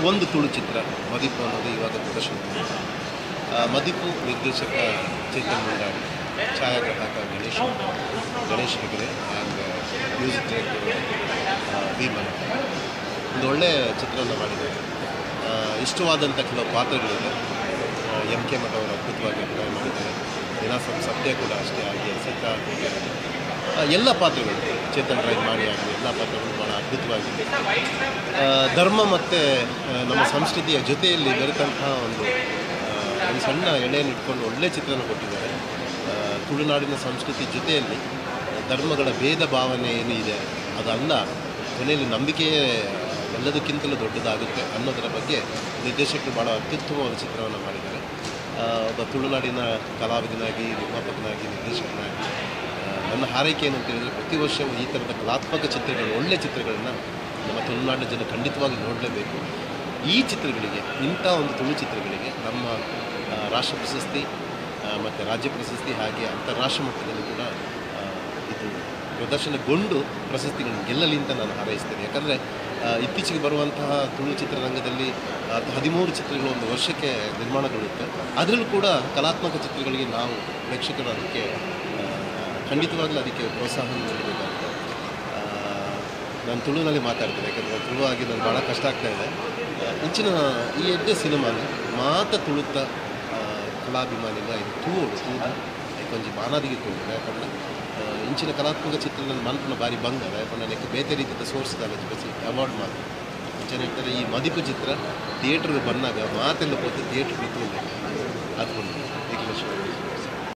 ಒಂದು ತುಳು ಚಿತ್ರ ಮದಿಪು ಅನ್ನೋದು ಇವಾಗ ಪ್ರದರ್ಶನ ಮದಿಪು ನಿರ್ದೇಶಕ ಚೇತನ್ ಮುಂಡಾಡಿ ಛಾಯಾಗ್ರಾಹಕ Ganesh Ganesh Hegde and music director Bhiman ಒಂದು ಒಳ್ಳೆಯ ಚಿತ್ರವನ್ನು ಮಾಡಿದ್ದಾರೆ ಆ, ಇಷ್ಟವಾದಂಥ ಕೆಲವು ಪಾತ್ರಗಳಿದೆ ಎಂ ಕೆ ಮಠ ಅವರು ಅದ್ಭುತವಾಗಿ ಅಭಿನಯ ಮಾಡಿದ್ದಾರೆ ದಿನಾಸಂ ಸತ್ಯ ಕೂಡ ಅಷ್ಟೇ ಹಾಗೆ ಸತ್ಯ ಆ, ಎಲ್ಲ ಪಾತ್ರಗಳು ಚೇತನ್ ರೈ ಮಾಡಿ ಆಗಲಿ ಎಲ್ಲ ಪಾತ್ರಗಳು ಭಾಳ ಅದ್ಭುತವಾಗಿದೆ ಆ, ಧರ್ಮ ಮತ್ತು ನಮ್ಮ ಸಂಸ್ಕೃತಿಯ ಜೊತೆಯಲ್ಲಿ ಬೆರೆತಂತಹ ಒಂದು ಆ, ಒಂದು ಸಣ್ಣ ಎಳೆಯನ್ನು ಇಟ್ಕೊಂಡು ಒಳ್ಳೆ ಚಿತ್ರನ ಕೊಟ್ಟಿದ್ದಾರೆ ಆ, ತುಳುನಾಡಿನ ಸಂಸ್ಕೃತಿ ಜೊತೆಯಲ್ಲಿ ಧರ್ಮಗಳ ಭೇದ ಭಾವನೆ ಏನು ಇದೆ ಅದಲ್ಲ ಕೊನೆಯಲ್ಲಿ ನಂಬಿಕೆಯೇ ಎಲ್ಲದಕ್ಕಿಂತಲೂ ದೊಡ್ಡದಾಗುತ್ತೆ ಅನ್ನೋದರ ಬಗ್ಗೆ ನಿರ್ದೇಶಕರು ಭಾಳ ಅತ್ಯುತ್ತಮವಾದ ಚಿತ್ರವನ್ನು ಮಾಡಿದ್ದಾರೆ ಆ, ಒಬ್ಬ ತುಳುನಾಡಿನ ಕಲಾವಿದನಾಗಿ ನಿರ್ಮಾಪಕನಾಗಿ ನಿರ್ದೇಶಕನಾಗಿ ಆ, ನನ್ನ ಹಾರೈಕೆ ಏನು ಅಂತ ಹೇಳಿದರೆ ಪ್ರತಿ ವರ್ಷವೂ ಈ ಥರದ ಕಲಾತ್ಮಕ ಚಿತ್ರಗಳು ಒಳ್ಳೆಯ ಚಿತ್ರಗಳನ್ನು ನಮ್ಮ ತುಳುನಾಡಿನ ಜನ ಖಂಡಿತವಾಗಿ ನೋಡಲೇಬೇಕು ಈ ಚಿತ್ರಗಳಿಗೆ ಇಂಥ ಒಂದು ತುಳು ಚಿತ್ರಗಳಿಗೆ ನಮ್ಮ ಆ, ರಾಷ್ಟ್ರ ಪ್ರಶಸ್ತಿ ಮತ್ತು ರಾಜ್ಯ ಪ್ರಶಸ್ತಿ ಹಾಗೆ ಅಂತಾರಾಷ್ಟ್ರ ಮಟ್ಟದಲ್ಲಿ ಕೂಡ ಆ, ಇದು ಪ್ರದರ್ಶನಗೊಂಡು ಪ್ರಶಸ್ತಿಗಳನ್ನು ಗೆಲ್ಲಲಿ ಅಂತ ನಾನು ಹಾರೈಸ್ತೇನೆ ಯಾಕಂದರೆ ಇತ್ತೀಚೆಗೆ ಬರುವಂತಹ ತುಳು ಚಿತ್ರರಂಗದಲ್ಲಿ ಆ, ಹದಿಮೂರು ಚಿತ್ರಗಳು ಒಂದು ವರ್ಷಕ್ಕೆ ನಿರ್ಮಾಣಗೊಳ್ಳುತ್ತೆ ಅದರಲ್ಲೂ ಕೂಡ ಕಲಾತ್ಮಕ ಚಿತ್ರಗಳಿಗೆ ನಾವು ಪ್ರೇಕ್ಷಕರು ಅದಕ್ಕೆ ಆ, ಖಂಡಿತವಾಗ್ಲೂ ಅದಕ್ಕೆ ಪ್ರೋತ್ಸಾಹ ನೀಡಬೇಕಾಗುತ್ತೆ ಆ, ನಾನು ತುಳುನಲ್ಲಿ ಮಾತಾಡ್ತೇನೆ ಯಾಕಂದರೆ ತುಳು ಆಗಿ ನನಗೆ ಭಾಳ ಕಷ್ಟ ಆಗ್ತಾ ಇದೆ ಆ, ಇಂಚಿನ ಈ ಎಡ್ಡೆ ಸಿನಿಮಾನ ಮಾತ ತುಳುತ್ತ ಆ, ಕಲಾಭಿಮಾನಿಗ ಇದು ತೂಡು ತೂದ ಕೊಂಚ ಬಾನಾದಿಗೆ ತೂಡು ಯಾಕಂದ್ರೆ ಆ, ಇಂಚಿನ ಕಲಾತ್ಮಕ ಚಿತ್ರ ನನ್ನ ಮನಪನ ಬಾರಿ ಬಂಗಾರ ಯಾಕಂದ್ರೆ ನನಗೆ ಬೇತೆ ರೀತಿಯ ಸೋರ್ಸ್ ಬಸಿ ಅವಾರ್ಡ್ ಮಾತು ಇಂಚನೆ ಹೇಳ್ತಾರೆ ಈ ಮದಿಪು ಚಿತ್ರ ಥಿಯೇಟ್ರಿಗೆ ಬಂದಾಗ ಮಾತೆಲ್ಲ ಹೋಗಿ ಥಿಯೇಟ್ರ್ ಬಿತ್ತು ಅದು ಏಕಲಕ್ಷ್ಮಿ